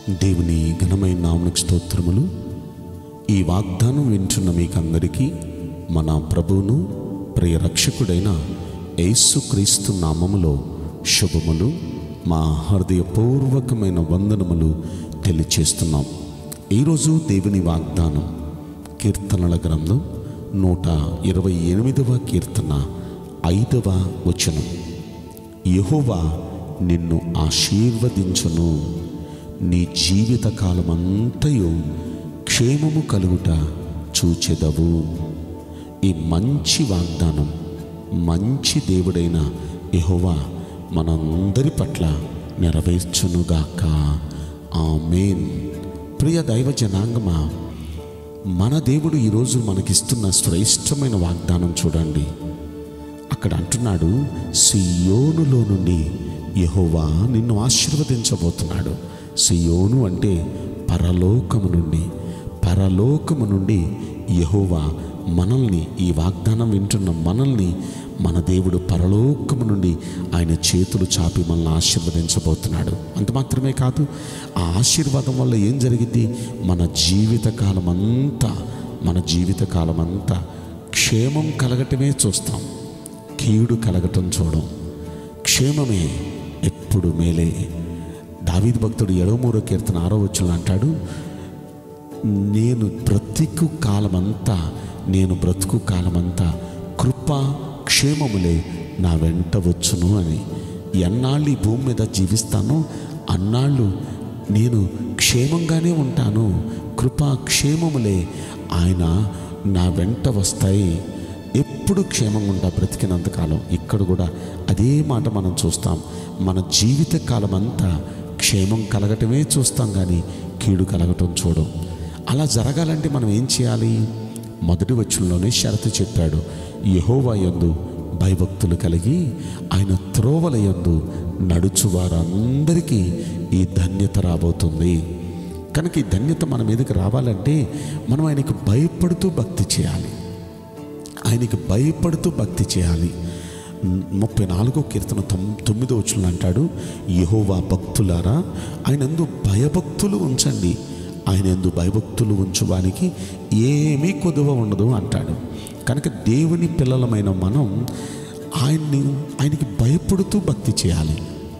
దేవుని ఘనమైన నామనికి స్తోత్రములు ఈ వాగ్దానం వింటున్న మీకందరికీ మన ప్రభువును ప్రియ రక్షకుడైన యేసుక్రీస్తు నామములో శుభములు మా హృదయపూర్వకమైన వందనములు తెలియచేస్తున్నాం ఈరోజు దేవుని వాగ్దానం కీర్తనల గ్రంథం నూట ఇరవై ఎనిమిదవ కీర్తన ఐదవ వచనం యెహోవా నిన్ను ఆశీర్వదించును నీ జీవిత కాలమంతయు క్షేమము కలుగుట చూచెదవు ఈ మంచి వాగ్దానం మంచి దేవుడైన యెహోవా మనందరి పట్ల నెరవేర్చునుగాక ఆమేన్ ప్రియ దైవ జనాంగమా మన దేవుడు ఈరోజు మనకిస్తున్న శ్రేష్టమైన వాగ్దానం చూడండి అక్కడ అంటున్నాడు సియోనులో నుండి యెహోవా నిన్ను ఆశీర్వదించబోతున్నాడు సియోను అంటే పరలోకము నుండి పరలోకము నుండి యెహోవా మనల్ని ఈ వాగ్దానం వింటున్న మనల్ని మన దేవుడు పరలోకము నుండి ఆయన చేతులు చాపి మనల్ని ఆశీర్వదించబోతున్నాడు అంత మాత్రమే కాదు ఆ ఆశీర్వాదం వల్ల ఏం జరిగింది మన జీవితకాలం అంతా మన జీవితకాలం అంతా క్షేమం కలగటమే చూస్తాం కీడు కలగటం చూడం క్షేమమే ఎప్పుడు మేలే దావీదు భక్తుడు ఎడమూరో కీర్తన ఆరో వచ్చిన అంటాడు నేను బ్రతికు కాలమంతా నేను బ్రతుకు కాలమంతా కృప క్షేమములే నా వెంట వచ్చును అని ఎన్నాళ్ళు ఈ భూమి మీద జీవిస్తానో అన్నాళ్ళు నేను క్షేమంగానే ఉంటాను కృప క్షేమములే ఆయన నా వెంట వస్తాయి ఎప్పుడు క్షేమంగా ఉంటా బ్రతికినంతకాలం ఇక్కడ కూడా అదే మాట మనం చూస్తాం మన జీవిత కాలం అంతా క్షేమం కలగటమే చూస్తాం కానీ కీడు కలగటం చూడం అలా జరగాలంటే మనం ఏం చేయాలి మొదటి వచ్చంలోనే షరతు చెప్పాడు యహోవా యందు భయభక్తులు కలిగి ఆయన త్రోవల యందు నడుచు వారందరికీ ఈ ధన్యత రాబోతుంది కనుక ఈ ధన్యత మన మీదకి రావాలంటే మనం ఆయనకు భయపడుతూ భక్తి చేయాలి ఆయనకి భయపడుతూ భక్తి చేయాలి ముప్పై నాలుగో కీర్తన తొమ్ తొమ్మిదో వచ్చులు అంటాడు యహోవా భక్తులారా ఆయన ఎందు భయభక్తులు ఉంచండి ఆయన ఎందు భయభక్తులు ఉంచువానికి ఏమీ కొదువ ఉండదు అంటాడు కనుక దేవుని పిల్లలమైన మనం ఆయన్ని ఆయనకి భయపడుతూ భక్తి చేయాలి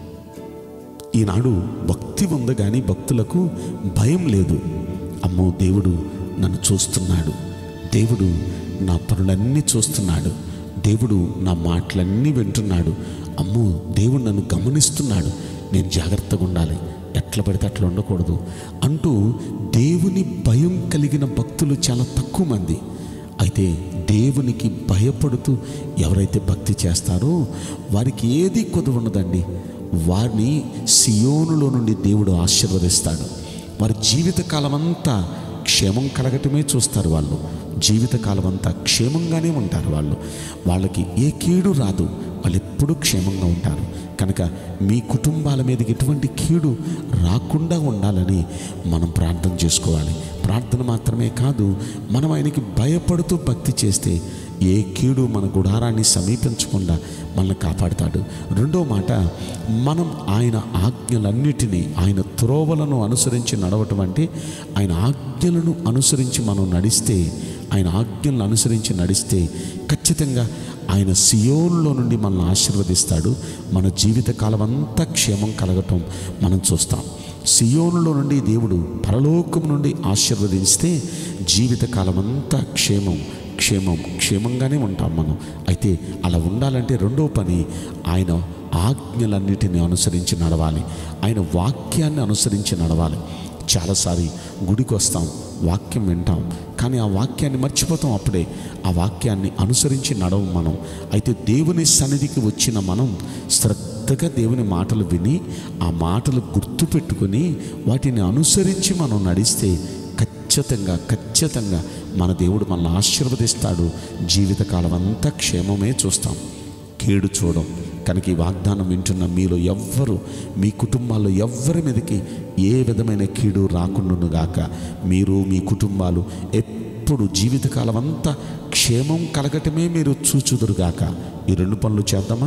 ఈనాడు భక్తి ఉంది కానీ భక్తులకు భయం లేదు అమ్మో దేవుడు నన్ను చూస్తున్నాడు దేవుడు నా పనులన్నీ చూస్తున్నాడు దేవుడు నా మాటలన్నీ వింటున్నాడు అమ్మో దేవుడు నన్ను గమనిస్తున్నాడు నేను జాగ్రత్తగా ఉండాలి ఎట్లా పడితే అట్లా ఉండకూడదు అంటూ దేవుని భయం కలిగిన భక్తులు చాలా తక్కువ మంది అయితే దేవునికి భయపడుతూ ఎవరైతే భక్తి చేస్తారో వారికి ఏది కొద్దు ఉండదండి వారిని సియోనులో నుండి దేవుడు ఆశీర్వదిస్తాడు వారి జీవితకాలం అంతా క్షేమం కలగటమే చూస్తారు వాళ్ళు జీవితకాలం అంతా క్షేమంగానే ఉంటారు వాళ్ళు వాళ్ళకి ఏ కీడు రాదు వాళ్ళు ఎప్పుడూ క్షేమంగా ఉంటారు కనుక మీ కుటుంబాల మీదకి ఎటువంటి కీడు రాకుండా ఉండాలని మనం ప్రార్థన చేసుకోవాలి ప్రార్థన మాత్రమే కాదు మనం ఆయనకి భయపడుతూ భక్తి చేస్తే ఏ కీడు మన గుడారాన్ని సమీపించకుండా మనల్ని కాపాడుతాడు రెండో మాట మనం ఆయన ఆజ్ఞలన్నిటినీ ఆయన త్రోవలను అనుసరించి నడవటం అంటే ఆయన ఆజ్ఞలను అనుసరించి మనం నడిస్తే ఆయన ఆజ్ఞలను అనుసరించి నడిస్తే ఖచ్చితంగా ఆయన సియోన్లో నుండి మనల్ని ఆశీర్వదిస్తాడు మన జీవితకాలం అంతా క్షేమం కలగటం మనం చూస్తాం సియోనులో నుండి దేవుడు పరలోకం నుండి ఆశీర్వదిస్తే జీవితకాలం అంతా క్షేమం క్షేమం క్షేమంగానే ఉంటాం మనం అయితే అలా ఉండాలంటే రెండో పని ఆయన ఆజ్ఞలన్నిటిని అనుసరించి నడవాలి ఆయన వాక్యాన్ని అనుసరించి నడవాలి చాలాసారి గుడికి వస్తాం వాక్యం వింటాం కానీ ఆ వాక్యాన్ని మర్చిపోతాం అప్పుడే ఆ వాక్యాన్ని అనుసరించి నడవం మనం అయితే దేవుని సన్నిధికి వచ్చిన మనం శ్రద్ధగా దేవుని మాటలు విని ఆ మాటలు గుర్తు పెట్టుకొని వాటిని అనుసరించి మనం నడిస్తే ఖచ్చితంగా ఖచ్చితంగా మన దేవుడు మనల్ని ఆశీర్వదిస్తాడు జీవితకాలం అంతా క్షేమమే చూస్తాం కీడు చూడం కనుక ఈ వాగ్దానం వింటున్న మీలో ఎవ్వరు మీ కుటుంబాల్లో ఎవ్వరి మీదకి ఏ విధమైన కీడు రాకుండానుగాక మీరు మీ కుటుంబాలు ఎప్పుడు జీవితకాలం అంతా క్షేమం కలగటమే మీరు చూచుదురుగాక ఈ రెండు పనులు చేద్దామా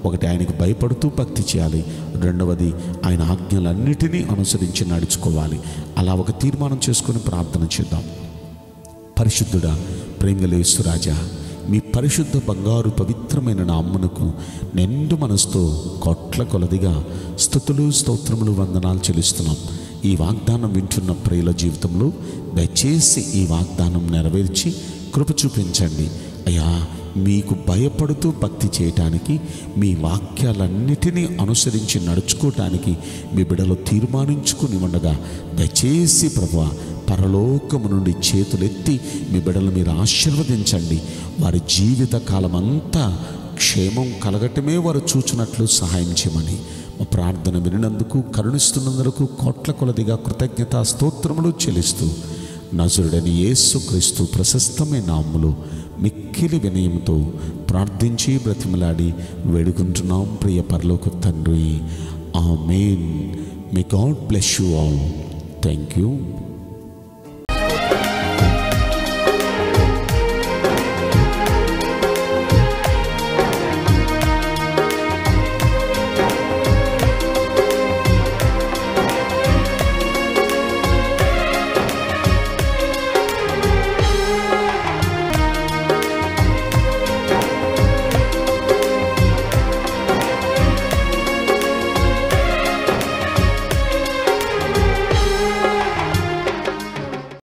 ఒకటి ఆయనకి భయపడుతూ భక్తి చేయాలి రెండవది ఆయన ఆజ్ఞలన్నిటినీ అనుసరించి నడుచుకోవాలి అలా ఒక తీర్మానం చేసుకొని ప్రార్థన చేద్దాం పరిశుద్ధుడా ప్రేమలేశ్వరాజా మీ పరిశుద్ధ బంగారు పవిత్రమైన నామ్మునకు నిండు మనసుతో కోట్ల కొలదిగా స్థుతులు స్తోత్రములు వందనాలు చెల్లిస్తున్నాం ఈ వాగ్దానం వింటున్న ప్రియుల జీవితంలో దయచేసి ఈ వాగ్దానం నెరవేర్చి కృప చూపించండి అయ్యా మీకు భయపడుతూ భక్తి చేయటానికి మీ వాక్యాలన్నిటినీ అనుసరించి నడుచుకోవటానికి మీ బిడలు తీర్మానించుకుని ఉండగా దయచేసి ప్రభు పరలోకము నుండి చేతులెత్తి మీ బిడలు మీరు ఆశీర్వదించండి వారి జీవిత కాలమంతా క్షేమం కలగటమే వారు చూచినట్లు సహాయం చేయమని మా ప్రార్థన వినినందుకు కరుణిస్తున్నందుకు కోట్ల కొలదిగా కృతజ్ఞత స్తోత్రములు చెల్లిస్తూ నజరుడని యేసుక్రీస్తు ప్రశస్తమైన నామములు మిక్కిలి వినయంతో ప్రార్థించి బ్రతిమలాడి వేడుకుంటున్నాం ప్రియ పరలోక తండ్రి amen may God bless you all thank you